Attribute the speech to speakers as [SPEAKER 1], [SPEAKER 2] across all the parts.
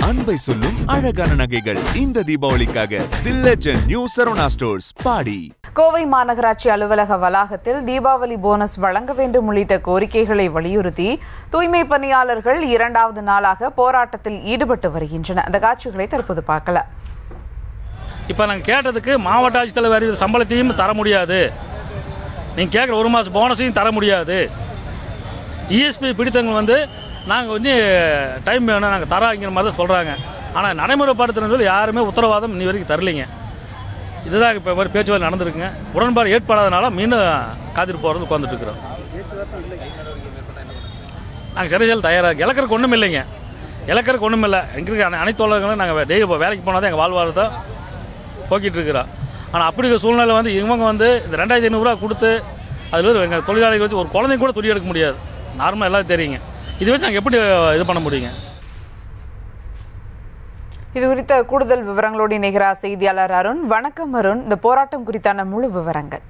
[SPEAKER 1] அன்பை சொல்லும் அழகான நகைகள் இந்த தீபாவளிக்காக the legend new Saravana stores Padi
[SPEAKER 2] Kovai மாநகராட்சி அலுவலக வளாகத்தில் தீபாவளி போனஸ் வழங்க வேண்டும் உள்ளிட்ட கோரிக்கைகளை வலியுறுத்தி தூய்மை பணியாளர்கள் இரண்டாவது நாளாக போராட்டத்தில் ஈடுபட்டு வருகின்றனர் அந்த காட்சிகளை தற்போது பார்க்கலாம்
[SPEAKER 3] இப்போ நாங்கள் கேட்டதுக்கு மாவட்ட ஆட்சித்தலைவர் அறிவித்த சம்பளத்தையும் தர முடியாது நீங்கள் கேட்குற ஒரு மாதம் போனஸையும் தர முடியாது இஎஸ்பி பிடித்தவங்க வந்து நாங்கள் வந்து டைம் வேணும் நாங்கள் தராங்கிற மாதிரி தான் சொல்கிறாங்க ஆனால் நடைமுறைப்படுத்துறது யாருமே உத்தரவாதம் இன்னி வரைக்கும் தரலைங்க இதுதான் இப்போ மாதிரி பேச்சுவார்த்தை நடந்திருக்குங்க உடன்பாடு ஏற்படாதனால மீண்டும் காத்திட்டு போகிறது உட்காந்துட்டு இருக்கிறோம் நாங்கள் சிறைச்சல் தயாராக இழக்கிறதுக்கு ஒன்றும் இல்லைங்க இழக்கிறதுக்கு ஒன்றும் இல்லை எங்களுக்கு அனை- அனைத்து உலகங்களும் நாங்கள் டெய்லி இப்போ வேலைக்கு போனால் தான் எங்கள் வாழ்வாதாரத்தை போக்கிட்டு இருக்கிறோம் ஆனால் அப்படி இருக்க சூழ்நிலை வந்து இவங்க வந்து இந்த ரெண்டாயிரத்தி ஐநூறுரூவா கொடுத்து அதில் எங்கள் தொழிலாளிகள் வச்சு ஒரு குழந்தைங்க கூட துணி எடுக்க முடியாது நார்மலாக எல்லாம் தெரியுங்க இது வச்சு நாங்கள் எப்படி இது பண்ண முடியுங்க
[SPEAKER 2] இது குறித்த கூடுதல் விவரங்களோடு இணைகிறார் செய்தியாளர் அருண் வணக்கம் அருண் இந்த போராட்டம் குறித்தான முழு விவரங்கள்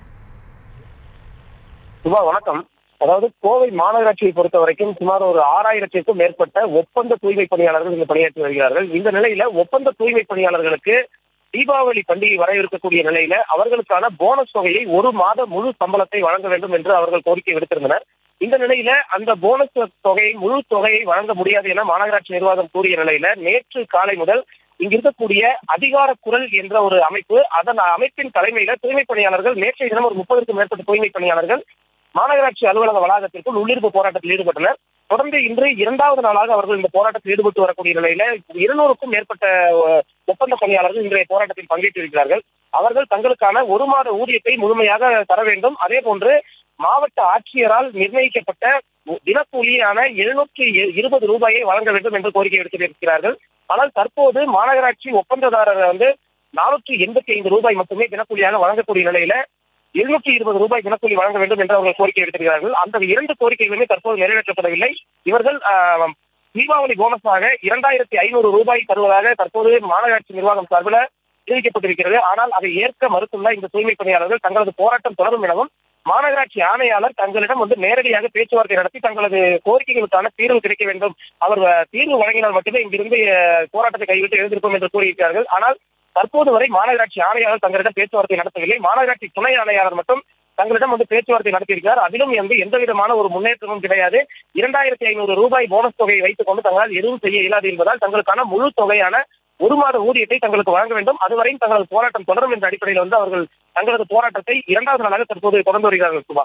[SPEAKER 4] சுபா வணக்கம் அதாவது கோவை மாநகராட்சியை பொறுத்த வரைக்கும் சுமார் ஒரு ஆறாயிரத்திற்கும் மேற்பட்ட ஒப்பந்த தூய்மை பணியாளர்கள் இங்கு பணியாற்றி வருகிறார்கள் இந்த நிலையில ஒப்பந்த தூய்மை பணியாளர்களுக்கு தீபாவளி பண்டிகை வர இருக்கக்கூடிய நிலையில அவர்களுக்கான போனஸ் தொகையை ஒரு மாத முழு சம்பளத்தை வழங்க வேண்டும் என்று அவர்கள் கோரிக்கை விடுத்திருந்தனர் இந்த நிலையில அந்த போனஸ் தொகையை முழு தொகையை வழங்க முடியாது என மாநகராட்சி நிர்வாகம் கூறிய நிலையில நேற்று காலை முதல் இங்க இருக்கக்கூடிய அதிகார குரல் என்ற ஒரு அமைப்பு அதன் அமைப்பின் தலைமையில தூய்மை பணியாளர்கள் நேற்றைய தினம் ஒரு முப்பதற்கும் மேற்பட்ட தூய்மை பணியாளர்கள் மாநகராட்சி அலுவலக வளாகத்திற்குள் உள்ளிருப்பு போராட்டத்தில் ஈடுபட்டனர் தொடர்ந்து இன்று இரண்டாவது நாளாக அவர்கள் இந்த போராட்டத்தில் ஈடுபட்டு வரக்கூடிய நிலையில இருநூறுக்கும் மேற்பட்ட அஹ், ஒப்பந்த பணியாளர்கள் இன்றைய போராட்டத்தில் பங்கேற்றிருக்கிறார்கள் அவர்கள் தங்களுக்கான ஒரு மாத ஊதியத்தை முழுமையாக தர வேண்டும் அதே போன்று மாவட்ட ஆட்சியரால் நிர்ணயிக்கப்பட்ட தினக்கூலியான எழுநூற்றி இருபது ரூபாயை வழங்க வேண்டும் என்று கோரிக்கை விடுத்திருக்கிறார்கள் ஆனால் தற்போது மாநகராட்சி ஒப்பந்ததாரர் வந்து நானூற்றி எண்பத்தி ஐந்து ரூபாய் மட்டுமே தினக்கூலியாக வழங்கக்கூடிய நிலையில எழுநூற்றி இருபது ரூபாய் தினக்கூலி வழங்க வேண்டும் என்று அவர்கள் கோரிக்கை விடுத்திருக்கிறார்கள் அந்த இரண்டு கோரிக்கைகளுமே தற்போது நிறைவேற்றப்படவில்லை இவர்கள் ஆஹ், தீபாவளி போனஸாக இரண்டாயிரத்தி ஐநூறு ரூபாய் தருவதாக தற்போது மாநகராட்சி நிர்வாகம் சார்பில் தெரிவிக்கப்பட்டிருக்கிறது ஆனால் அதை ஏற்க மறுத்துள்ள இந்த தூய்மை பணியாளர்கள் தங்களது போராட்டம் தொடரும் எனவும் மாநகராட்சி ஆணையாளர் தங்களிடம் வந்து நேரடியாக பேச்சுவார்த்தை நடத்தி தங்களது கோரிக்கைகளுக்கான தீர்வு கிடைக்க வேண்டும் அவர் அஹ், தீர்வு வழங்கினால் மட்டுமே இங்கிருந்து அஹ், போராட்டத்தை கைவிட்டு எழுந்திருப்போம் என்று கூறியிருக்கிறார்கள் ஆனால் தற்போது வரை மாநகராட்சி ஆணையாளர் தங்களிடம் பேச்சுவார்த்தை நடத்தவில்லை மாநகராட்சி துணை ஆணையாளர் மட்டும் தங்களிடம் வந்து பேச்சுவார்த்தை நடத்தியிருக்கிறார் அதிலும் வந்து எந்த விதமான ஒரு முன்னேற்றமும் கிடையாது இரண்டாயிரத்தி ஐநூறு ரூபாய் போனஸ் தொகையை வைத்துக் கொண்டு தங்களால் எதுவும் செய்ய இயலாது என்பதால் தங்களுக்கான முழு தொகையான ஒரு மாத ஊதியத்தை தங்களுக்கு வழங்க வேண்டும் அதுவரையும் தங்களது போராட்டம் தொடரும் என்ற அடிப்படையில் வந்து அவர்கள் தங்களது போராட்டத்தை இரண்டாவது நாளாக தற்போது தொடர்ந்து வருகிறார்கள் சுபா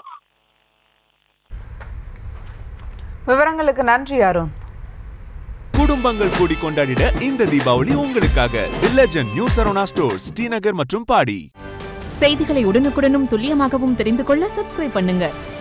[SPEAKER 2] விவரங்களுக்கு நன்றி அருண்
[SPEAKER 1] குடும்பங்கள் கூடி கொண்டாடிட இந்த தீபாவளி உங்களுக்காக the legend new Saravana stores Srinagar மற்றும் பாடி
[SPEAKER 5] செய்திகளை உடனுக்குடனும் துல்லியமாகவும் தெரிந்து கொள்ள சப்ஸ்கிரைப் பண்ணுங்க